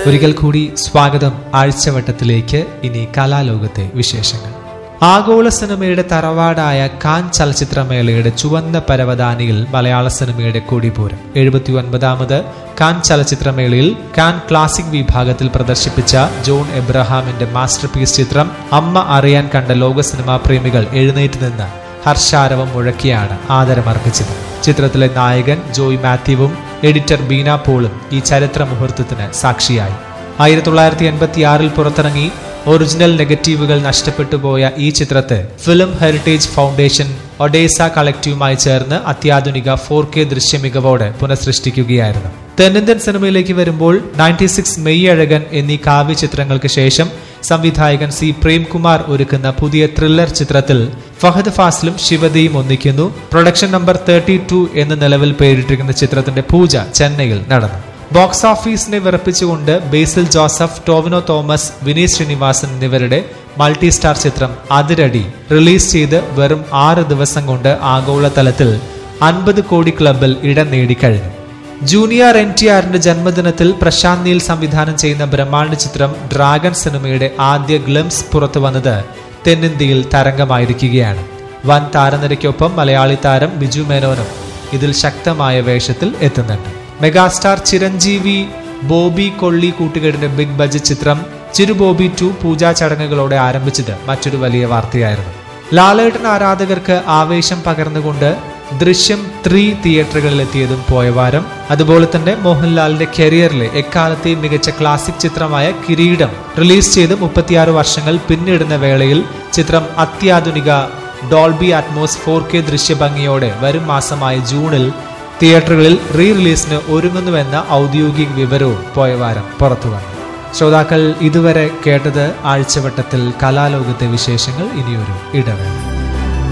ഒരിക്കൽ കൂടി സ്വാഗതം ആഴ്ചവട്ടത്തിലേക്ക് ഇനി കലാലോകത്തെ വിശേഷങ്ങൾ ആഗോള സിനിമയുടെ തറവാടായ കാൻ ചലച്ചിത്രമേളയുടെ ചുവന്ന പരവതാനിയിൽ മലയാള സിനിമയുടെ കൊടിപൂരം എഴുപത്തി ഒൻപതാമത് കാൻ ചലച്ചിത്രമേളയിൽ കാൻ ക്ലാസിക് വിഭാഗത്തിൽ പ്രദർശിപ്പിച്ച ജോൺ എബ്രഹാമിന്റെ മാസ്റ്റർ പീസ് ചിത്രം അമ്മ അറിയാൻ കണ്ട ലോക സിനിമാ പ്രേമികൾ എഴുന്നേറ്റ് നിന്ന് ഹർഷാരവം മുഴക്കിയാണ് ആദരമർപ്പിച്ചത് ചിത്രത്തിലെ നായകൻ ജോയ് മാത്യുവും എഡിറ്റർ ബീന പോളും ഈ ചരിത്ര മുഹൂർത്തത്തിന് സാക്ഷിയായി ആയിരത്തി തൊള്ളായിരത്തി എൺപത്തി ആറിൽ പുറത്തിറങ്ങി ഒറിജിനൽ നെഗറ്റീവുകൾ നഷ്ടപ്പെട്ടു പോയ ഈ ചിത്രത്തെ ഫിലിം ഹെറിറ്റേജ് ഫൗണ്ടേഷൻ ഒഡേസ കളക്റ്റീവുമായി ചേർന്ന് അത്യാധുനിക ഫോർ കെ ദൃശ്യമികവോടെ പുനഃസൃഷ്ടിക്കുകയായിരുന്നു തെന്നിന്ത്യൻ സിനിമയിലേക്ക് വരുമ്പോൾ നയൻറ്റി സിക്സ് മെയ് അഴകൻ എന്നീ കാവ്യ ചിത്രങ്ങൾക്ക് ശേഷം സംവിധായകൻ സി പ്രേംകുമാർ ഒരുക്കുന്ന പുതിയ ത്രില്ലർ ചിത്രത്തിൽ ഫഹദ് ഫാസിലും ശിവതയും ഒന്നിക്കുന്നു പ്രൊഡക്ഷൻ നമ്പർ തേർട്ടി ടു എന്ന് നിലവിൽ പേരിട്ടിരിക്കുന്ന ചിത്രത്തിന്റെ പൂജ ചെന്നൈയിൽ നടന്നു ബോക്സ് ഓഫീസിനെ വിറപ്പിച്ചുകൊണ്ട് ബേസിൽ ജോസഫ് ടോവിനോ തോമസ് വിനീത് ശ്രീനിവാസൻ എന്നിവരുടെ മൾട്ടി സ്റ്റാർ ചിത്രം അതിരടി റിലീസ് ചെയ്ത് വെറും ആറ് ദിവസം കൊണ്ട് ആഗോളതലത്തിൽ അൻപത് കോടി ക്ലബിൽ ഇടം നേടിക്കഴിഞ്ഞു ജൂനിയർ എൻ ടി ആറിന്റെ ജന്മദിനത്തിൽ പ്രശാന്ത് നീൽ സംവിധാനം ചെയ്യുന്ന ബ്രഹ്മാണ്ഡ ചിത്രം ഡ്രാഗൺ സിനിമയുടെ ആദ്യ ഗ്ലിംസ് പുറത്തു വന്നത് തെന്നിന്ത്യയിൽ തരംഗമായിരിക്കുകയാണ് വൻ താരനിരയ്ക്കൊപ്പം മലയാളി താരം ബിജു മേനോനും ഇതിൽ ശക്തമായ വേഷത്തിൽ എത്തുന്നുണ്ട് മെഗാസ്റ്റാർ ചിരഞ്ജീവി ബോബി കൊള്ളി കൂട്ടുകെട്ടിന്റെ ബിഗ് ബജറ്റ് ചിത്രം ചിരു ബോബി ടു പൂജാ ചടങ്ങുകളോടെ ആരംഭിച്ചത് മറ്റൊരു വലിയ വാർത്തയായിരുന്നു ലാലേട്ടൻ ആരാധകർക്ക് ആവേശം പകർന്നുകൊണ്ട് ദൃശ്യം ത്രീ തിയേറ്ററുകളിൽ എത്തിയതും പോയ വാരം അതുപോലെ തന്നെ മോഹൻലാലിന്റെ കരിയറിലെ എക്കാലത്തെയും മികച്ച ക്ലാസിക് ചിത്രമായ കിരീടം റിലീസ് ചെയ്ത് മുപ്പത്തിയാറ് വർഷങ്ങൾ പിന്നിടുന്ന വേളയിൽ ചിത്രം അത്യാധുനിക ഡോൾബി അറ്റ്മോസ് ഫോർ കെ ദൃശ്യഭംഗിയോടെ വരും മാസമായ ജൂണിൽ തിയേറ്ററുകളിൽ റീ റിലീസിന് ഒരുങ്ങുന്നുവെന്ന ഔദ്യോഗിക വിവരവും പോയ വാരം പുറത്തു വന്നു ശ്രോതാക്കൾ ഇതുവരെ കേട്ടത് ആഴ്ചവട്ടത്തിൽ കലാലോകത്തെ വിശേഷങ്ങൾ ഇനിയൊരു ഇടവേള